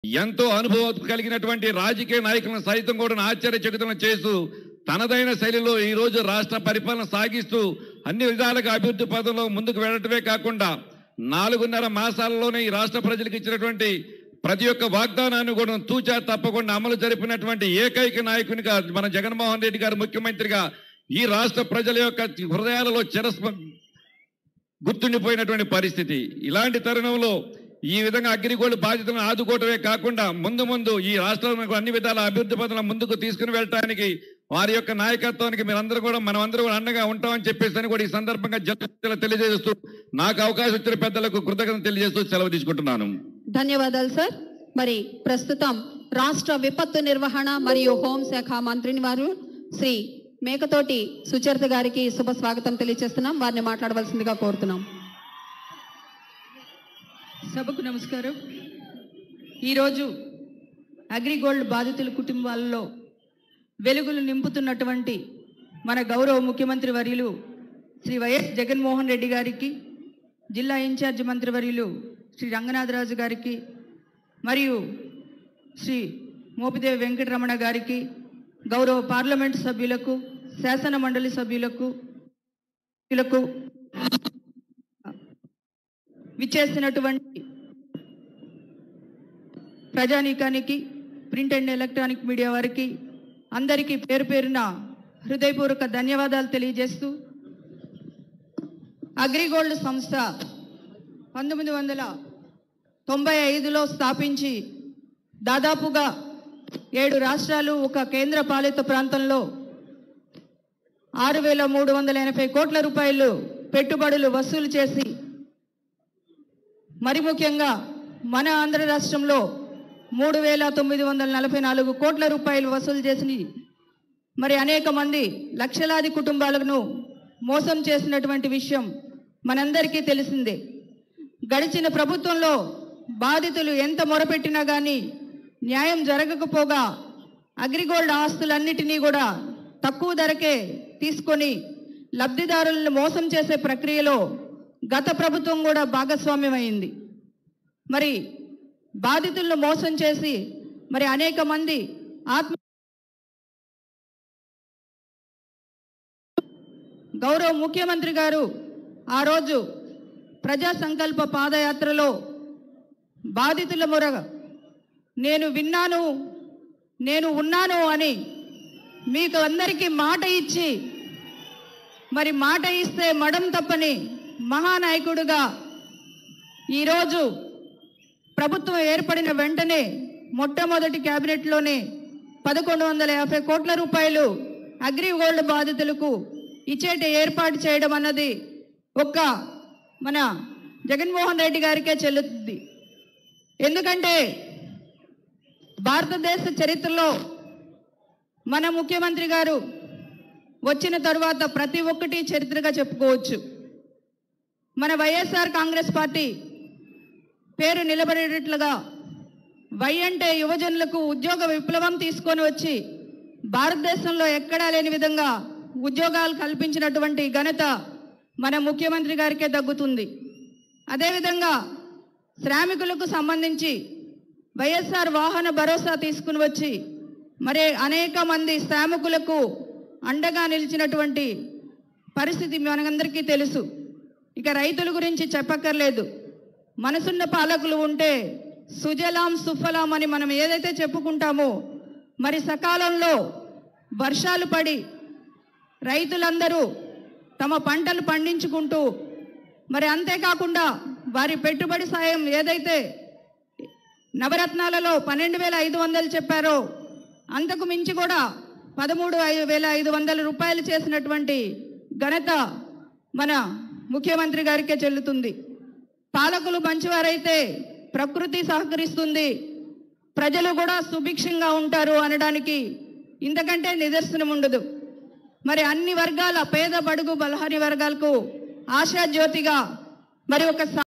ఎంతో అనుభవం కలిగినటువంటి రాజకీయ నాయకులను సైతం కూడా ఆశ్చర్యచకితులను చేస్తూ తనదైన శైలిలో ఈ రోజు రాష్ట్ర పరిపాలన సాగిస్తూ అన్ని విధాలుగా అభివృద్ధి పదంలో ముందుకు వెళ్ళటమే కాకుండా నాలుగున్నర మాసాలలోనే ఈ రాష్ట్ర ప్రజలకు ఇచ్చినటువంటి ప్రతి ఒక్క వాగ్దానాన్ని కూడా తూచా తప్పకుండా అమలు జరిపినటువంటి ఏకైక నాయకునిగా మన జగన్మోహన్ రెడ్డి గారు ముఖ్యమంత్రిగా ఈ రాష్ట్ర ప్రజల యొక్క హృదయాలలో చిరస్మ గుర్తుండిపోయినటువంటి పరిస్థితి ఇలాంటి తరుణంలో ఈ విధంగా అగ్రిగోల్డ్ బాధ్యతలను ఆదుకోవటమే కాకుండా ముందు ముందు ఈ రాష్ట్రాలను అన్ని విధాల అభివృద్ధి పథకాల ముందుకు తీసుకుని వెళ్ళటానికి వారి యొక్క నాయకత్వానికి మీరందరూ కూడా మనం అందరూ కూడా అండగా ఉంటామని చెప్పేసి అని కూడా ఈ సందర్భంగా జన తెలియజేస్తూ నాకు అవకాశం ఇచ్చిన పెద్దలకు కృతజ్ఞత తెలియజేస్తూ సెలవు తీసుకుంటున్నాను ధన్యవాదాలు సార్ మరి ప్రస్తుతం రాష్ట్ర విపత్తు నిర్వహణ మరియు హోంశాఖ మంత్రిని వారు శ్రీ మేకతోటి సుచరిత గారికి శుభ స్వాగతం తెలియజేస్తున్నాం వారిని మాట్లాడవలసిందిగా కోరుతున్నాం సభకు నమస్కారం ఈరోజు అగ్రిగోల్డ్ బాధితుల కుటుంబాలలో వెలుగులు నింపుతున్నటువంటి మన గౌరవ ముఖ్యమంత్రి వర్యులు శ్రీ వైఎస్ జగన్మోహన్ రెడ్డి గారికి జిల్లా ఇన్ఛార్జ్ మంత్రివర్యులు శ్రీ రంగనాథరాజు గారికి మరియు శ్రీ మోపిదేవి వెంకటరమణ గారికి గౌరవ పార్లమెంట్ సభ్యులకు శాసన మండలి సభ్యులకు సభ్యులకు విచ్చేసినటువంటి ప్రజానీకానికి ప్రింట్ అండ్ ఎలక్ట్రానిక్ మీడియా వారికి అందరికీ పేరు పేరున హృదయపూర్వక ధన్యవాదాలు తెలియజేస్తూ అగ్రిగోల్డ్ సంస్థ పంతొమ్మిది వందల తొంభై ఐదులో స్థాపించి దాదాపుగా ఏడు రాష్ట్రాలు ఒక కేంద్ర పాలిత ప్రాంతంలో ఆరు వేల మూడు వందల ఎనభై కోట్ల రూపాయలు పెట్టుబడులు వసూలు చేసి మరి ముఖ్యంగా మన ఆంధ్ర రాష్ట్రంలో మూడు వేల తొమ్మిది వందల నలభై నాలుగు కోట్ల రూపాయలు వసూలు చేసి మరి అనేక మంది లక్షలాది కుటుంబాలను మోసం చేసినటువంటి విషయం మనందరికీ తెలిసిందే గడిచిన ప్రభుత్వంలో బాధితులు ఎంత మొరపెట్టినా కానీ న్యాయం జరగకపోగా అగ్రిగోల్డ్ ఆస్తులన్నిటినీ కూడా తక్కువ ధరకే తీసుకొని లబ్ధిదారులను మోసం చేసే ప్రక్రియలో గత ప్రభుత్వం కూడా భాగస్వామ్యమైంది మరి బాధితులను మోసం చేసి మరి అనేక మంది ఆత్మ గౌరవ ముఖ్యమంత్రి గారు ఆ రోజు ప్రజా సంకల్ప పాదయాత్రలో బాధితుల మొర నేను విన్నాను నేను ఉన్నాను అని మీకు అందరికీ మాట ఇచ్చి మరి మాట ఇస్తే మడం తప్పని మహానాయకుడుగా ఈరోజు ప్రభుత్వం ఏర్పడిన వెంటనే మొట్టమొదటి క్యాబినెట్లోనే పదకొండు వందల యాభై కోట్ల రూపాయలు అగ్రిగోల్డ్ బాధితులకు ఇచ్చేట ఏర్పాటు చేయడం అన్నది ఒక్క మన జగన్మోహన్ రెడ్డి గారికే చెల్లుతుంది ఎందుకంటే భారతదేశ చరిత్రలో మన ముఖ్యమంత్రి గారు వచ్చిన తరువాత ప్రతి ఒక్కటి చరిత్రగా చెప్పుకోవచ్చు మన వైఎస్ఆర్ కాంగ్రెస్ పార్టీ పేరు నిలబడేటట్లుగా వై అంటే యువజనులకు ఉద్యోగ విప్లవం తీసుకొని వచ్చి భారతదేశంలో ఎక్కడా లేని విధంగా ఉద్యోగాలు కల్పించినటువంటి ఘనత మన ముఖ్యమంత్రి గారికే దగ్గుతుంది అదేవిధంగా శ్రామికులకు సంబంధించి వైఎస్ఆర్ వాహన భరోసా తీసుకుని వచ్చి మరి అనేక మంది శ్రామికులకు అండగా నిలిచినటువంటి పరిస్థితి మనందరికీ తెలుసు ఇక రైతుల గురించి చెప్పక్కర్లేదు మనసున్న పాలకులు ఉంటే సుజలాం సుఫలాం అని మనం ఏదైతే చెప్పుకుంటామో మరి సకాలంలో వర్షాలు పడి రైతులందరూ తమ పంటలు పండించుకుంటూ మరి అంతేకాకుండా వారి పెట్టుబడి సాయం ఏదైతే నవరత్నాలలో పన్నెండు వేల ఐదు వందలు చెప్పారో అంతకు మించి కూడా పదమూడు ఐదు వేల ఐదు వందల రూపాయలు చేసినటువంటి ఘనత మన ముఖ్యమంత్రి గారికే చెల్లుతుంది పాలకులు మంచివారైతే ప్రకృతి సహకరిస్తుంది ప్రజలు కూడా సుభిక్షంగా ఉంటారు అనడానికి ఇంతకంటే నిదర్శనం ఉండదు మరి అన్ని వర్గాల పేద బడుగు బలహరి వర్గాలకు ఆశాజ్యోతిగా మరి ఒక